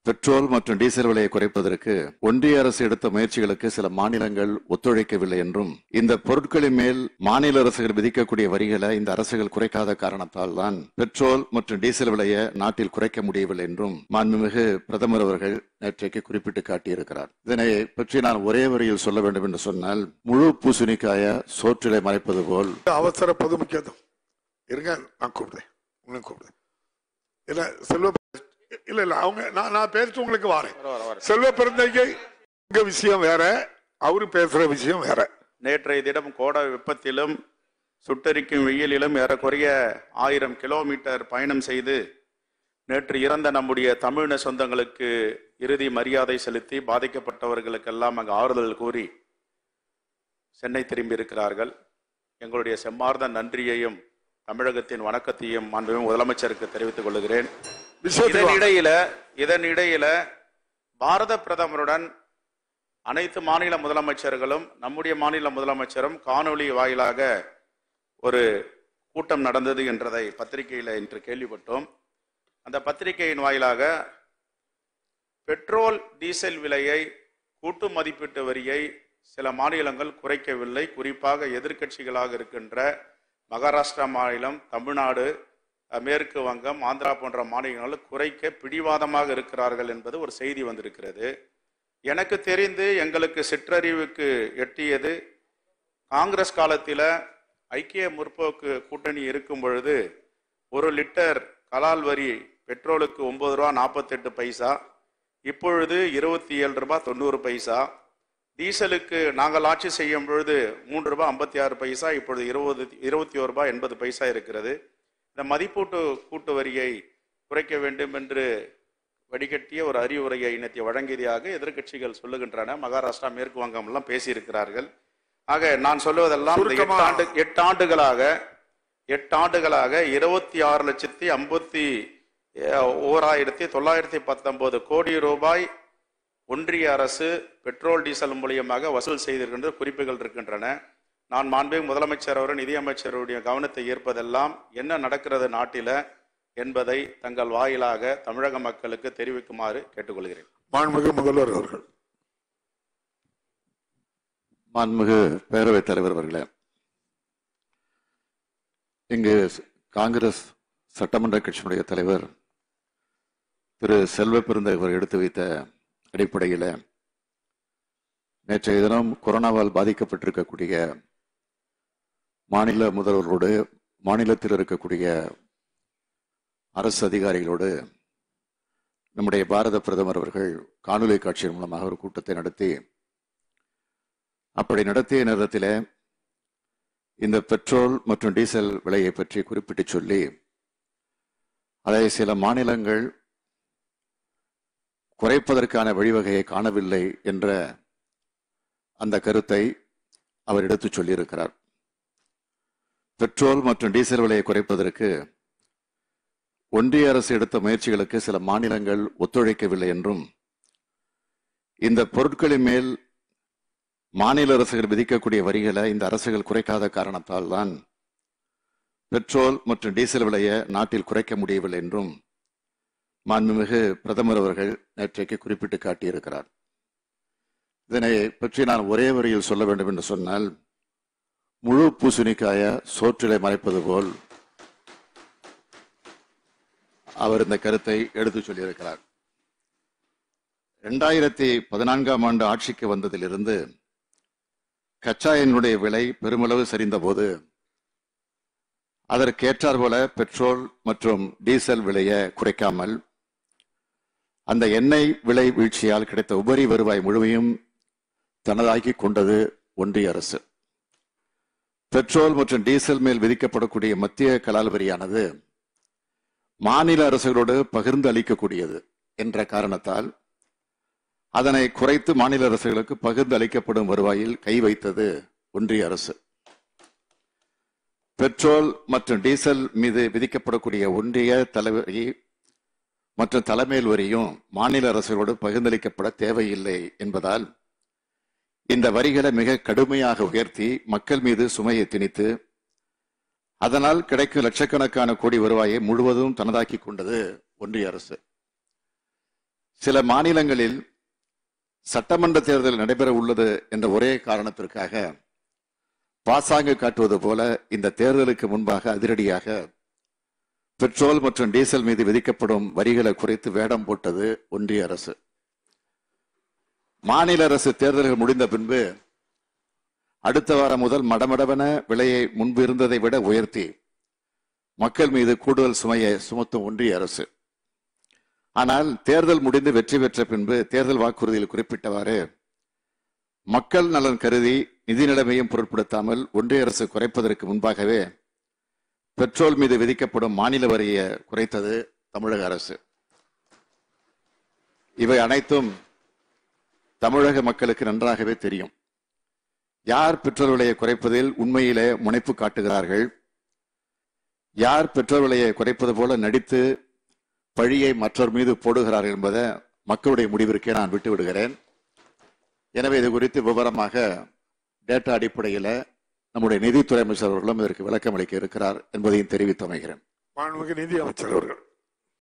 Petrol மற்றும் diesel விலையை குறைப்பதற்கு ஒன்றிய அரசு எடுத்த முயற்சிகளுக்கு சில மாநிலங்கள் ஒத்துழைக்கவில்லை என்றும் இந்த பொருட்களின் மேல் மாநில அரசுகள் விதிக்கக்கூடிய வரிகளை இந்த அரசுகள் குறைக்காத காரணத்தால் தான் பெட்ரோல் மற்றும் டீசல் விலையை நாட்டில் குறைக்க முடியவில்லை என்றும் மாண்புமிகு பிரதமர் அவர்கள் நேற்றைக்கு குறிப்பிட்டு காட்டியிருக்கிறார் இதனை பற்றி நான் ஒரே வரியில் சொல்ல வேண்டும் என்று சொன்னால் முழு பூசணிக்காய சோற்றிலை மறைப்பது போல் அவசர பொது முக்கியத்துவம் இருங்க நான் கூப்பிடுறேன் உங்களுக்கு கூப்பிடுறேன் இல்ல செல்வ இல்ல இல்ல அவங்க நான் நான் பேசிட்டு உங்களுக்கு வாரேன் செல்வ பிறந்தகை உங்க விஷயம் வேற அவரு பேசுற விஷயம் வேற நேற்றைய தினம் கோடை வெப்பத்திலும் சுட்டெரிக்கும் வெயிலிலும் ஏறக்குறைய ஆயிரம் கிலோமீட்டர் பயணம் செய்து நேற்று இறந்த நம்முடைய தமிழின சொந்தங்களுக்கு இறுதி மரியாதை செலுத்தி பாதிக்கப்பட்டவர்களுக்கெல்லாம் அங்கு ஆறுதல் கூறி சென்னை திரும்பி இருக்கிறார்கள் எங்களுடைய செம்மார்ந்த நன்றியையும் தமிழகத்தின் வணக்கத்தையும் மாண்புமிகு முதலமைச்சருக்கு தெரிவித்துக் கொள்கிறேன் விஷயத்துக்கு இதன் வாங்க. இடையில இதன் இடையில பாரத பிரதமருடன் அனைத்து மாநில முதலமைச்சர்களும் நம்முடைய மாநில முதலமைச்சரும் காணொளி வாயிலாக ஒரு கூட்டம் நடந்தது என்றதை பத்திரிகையில இன்று கேள்விப்பட்டோம் அந்த பத்திரிகையின் வாயிலாக பெட்ரோல் டீசல் விலையை கூட்டு மதிப்பீட்டு வரியை சில மாநிலங்கள் குறைக்கவில்லை குறிப்பாக எதிர்க்கட்சிகளாக இருக்கின்ற மகாராஷ்டிரா மாநிலம் தமிழ்நாடு அஹ், மேற்கு வங்கம் ஆந்திரா போன்ற மாநிலங்கள் குறைக்க பிடிவாதமாக இருக்கிறார்கள் என்பது ஒரு செய்தி வந்திருக்கிறது எனக்கு தெரிந்து எங்களுக்கு சிற்றறிவுக்கு எட்டியது காங்கிரஸ் காலத்தில் ஐக்கிய முற்போக்கு கூட்டணி இருக்கும் பொழுது ஒரு லிட்டர் கலால் வரி பெட்ரோலுக்கு ஒன்பது ரூபா நாற்பத்தெட்டு பைசா இப்பொழுது இருபத்தி ஏழு ரூபாய் தொண்ணூறு பைசா டீசலுக்கு நாங்கள் ஆட்சி செய்யும் பொழுது மூன்று ரூபாய் ஐம்பத்தி ஆறு பைசா இப்பொழுது இருபது இருபத்தி ஒரு ரூபாய் எண்பது பைசா இருக்கிறது இந்த மதிப்பூட்டு கூட்டு வரியை குறைக்க வேண்டும் என்று வடிகட்டிய ஒரு அறிவுரையை நேற்று வழங்கியதாக எதிர்க்கட்சிகள் சொல்லுகின்றன மகாராஷ்டிரா மேற்கு வங்கம் எல்லாம் பேசியிருக்கிறார்கள் ஆக நான் சொல்லுவதெல்லாம் இந்த சுருக்கமா- எட்டாண்டு எட்டாண்டுகளாக எட்டாண்டுகளாக இருபத்தி ஆறு லட்சத்தி ஐம்பத்தி ஓராயிரத்தி தொள்ளாயிரத்தி பத்தொன்பது கோடி ரூபாய் ஒன்றிய அரசு பெட்ரோல் டீசல் மூலியமாக வசூல் செய்திருக்கின்ற குறிப்புகள் இருக்கின்றன நான் மாண்புமிகு முதலமைச்சர் அவரும் நிதியமைச்சருடைய கவனத்தை ஈர்ப்பதெல்லாம் என்ன நடக்கிறது நாட்டில என்பதை தங்கள் வாயிலாக தமிழக மக்களுக்கு தெரிவிக்குமாறு கேட்டுக்கொள்கிறேன் மாண்புமிகு முதல்வர் அவர்கள் மாண்புமிகு பேரவைத் தலைவர் அவர்களே இங்கு காங்கிரஸ் சட்டமன்ற கட்சியினுடைய தலைவர் திரு செல்வ பெருந்தகவர் எடுத்து வைத்த அடிப்படையில் நேற்றைய தினம் கொரோனாவால் பாதிக்கப்பட்டிருக்கக்கூடிய மாநில முதல்வர்களோடு மாநிலத்தில் இருக்கக்கூடிய அரசு அதிகாரிகளோடு நம்முடைய பாரத பிரதமர் அவர்கள் காணொலி காட்சியின் மூலமாக ஒரு கூட்டத்தை நடத்தி அப்படி நடத்திய நேரத்தில் இந்த பெட்ரோல் மற்றும் டீசல் விலையை பற்றி குறிப்பிட்டு சொல்லி அதை சில மாநிலங்கள் குறைப்பதற்கான வழிவகையை காணவில்லை என்ற அந்த கருத்தை அவர் எடுத்துச் சொல்லியிருக்கிறார் பெட்ரோல் மற்றும் டீசல் விலையை குறைப்பதற்கு ஒன்றிய அரசு எடுத்த முயற்சிகளுக்கு சில மாநிலங்கள் ஒத்துழைக்கவில்லை என்றும் இந்த பொருட்களின் மேல் மாநில அரசுகள் விதிக்கக்கூடிய வரிகளை இந்த அரசுகள் குறைக்காத காரணத்தால் தான் பெட்ரோல் மற்றும் டீசல் விலையை நாட்டில் குறைக்க முடியவில்லை என்றும் மாண்புமிகு பிரதமர் அவர்கள் நேற்றைக்கு குறிப்பிட்டு காட்டியிருக்கிறார் இதனை பற்றி நான் ஒரே வரியில் சொல்ல வேண்டும் என்று சொன்னால் முழு பூசணிக்காய சோற்றிலை மறைப்பது போல் அவர் இந்த கருத்தை எடுத்துச் சொல்லியிருக்கிறார் இரண்டாயிரத்தி பதினான்காம் ஆண்டு ஆட்சிக்கு வந்ததிலிருந்து கச்சா எண்ணுடைய விலை பெருமளவு சரிந்தபோது அதற்கேற்றார் போல பெட்ரோல் மற்றும் டீசல் விலையை குறைக்காமல் அந்த எண்ணெய் விலை வீழ்ச்சியால் கிடைத்த உபரி வருவாய் முழுமையும் தனதாக்கி கொண்டது ஒன்றிய அரசு பெட்ரோல் மற்றும் டீசல் மேல் விதிக்கப்படக்கூடிய மத்திய கலால் வரியானது மாநில அரசுகளோடு பகிர்ந்து அளிக்கக்கூடியது என்ற காரணத்தால் அதனை குறைத்து மாநில அரசுகளுக்கு பகிர்ந்து அளிக்கப்படும் வருவாயில் கை வைத்தது ஒன்றிய அரசு பெட்ரோல் மற்றும் டீசல் மீது விதிக்கப்படக்கூடிய ஒன்றிய தலைவரி மற்றும் தலைமையில் வரியும் மாநில அரசுகளோடு பகிர்ந்தளிக்கப்பட தேவையில்லை என்பதால் இந்த வரிகளை மிக கடுமையாக உயர்த்தி மக்கள் மீது சுமையை திணித்து அதனால் கிடைக்கும் லட்சக்கணக்கான கோடி வருவாயை முழுவதும் தனதாக்கி கொண்டது ஒன்றிய அரசு சில மாநிலங்களில் சட்டமன்ற தேர்தல் நடைபெற உள்ளது என்ற ஒரே காரணத்திற்காக பாசாங்கு காட்டுவது போல இந்த தேர்தலுக்கு முன்பாக அதிரடியாக பெட்ரோல் மற்றும் டீசல் மீது விதிக்கப்படும் வரிகளை குறைத்து வேடம் போட்டது ஒன்றிய அரசு மாநில அரசு தேர்தல்கள் முடிந்த பின்பு அடுத்த வாரம் முதல் மடமடவென விலையை முன்பு இருந்ததை விட உயர்த்தி மக்கள் மீது கூடுதல் சுமையை சுமத்தும் ஒன்றிய அரசு ஆனால் தேர்தல் முடிந்து வெற்றி பெற்ற பின்பு தேர்தல் வாக்குறுதியில் குறிப்பிட்டவாறு மக்கள் நலன் கருதி நிதி நிலைமையும் பொருட்படுத்தாமல் ஒன்றிய அரசு குறைப்பதற்கு முன்பாகவே பெட்ரோல் மீது விதிக்கப்படும் மாநில வரியை குறைத்தது தமிழக அரசு இவை அனைத்தும் தமிழக மக்களுக்கு நன்றாகவே தெரியும் யார் பெட்ரோல் விலையை குறைப்பதில் உண்மையிலே முனைப்பு காட்டுகிறார்கள் யார் பெட்ரோல் விலையை குறைப்பது போல நடித்து பழியை மற்றவர் மீது போடுகிறார்கள் என்பதை மக்களுடைய முடிவிற்கே நான் விட்டு விடுகிறேன் எனவே இது குறித்து விவரமாக டேட்டா அடிப்படையில் நம்முடைய நிதித்துறை அமைச்சர் அவர்களும் இதற்கு விளக்கம் அளிக்க இருக்கிறார் என்பதையும் தெரிவித்து அமைகிறேன் மாண்புமிகு நிதி அமைச்சர் அவர்கள்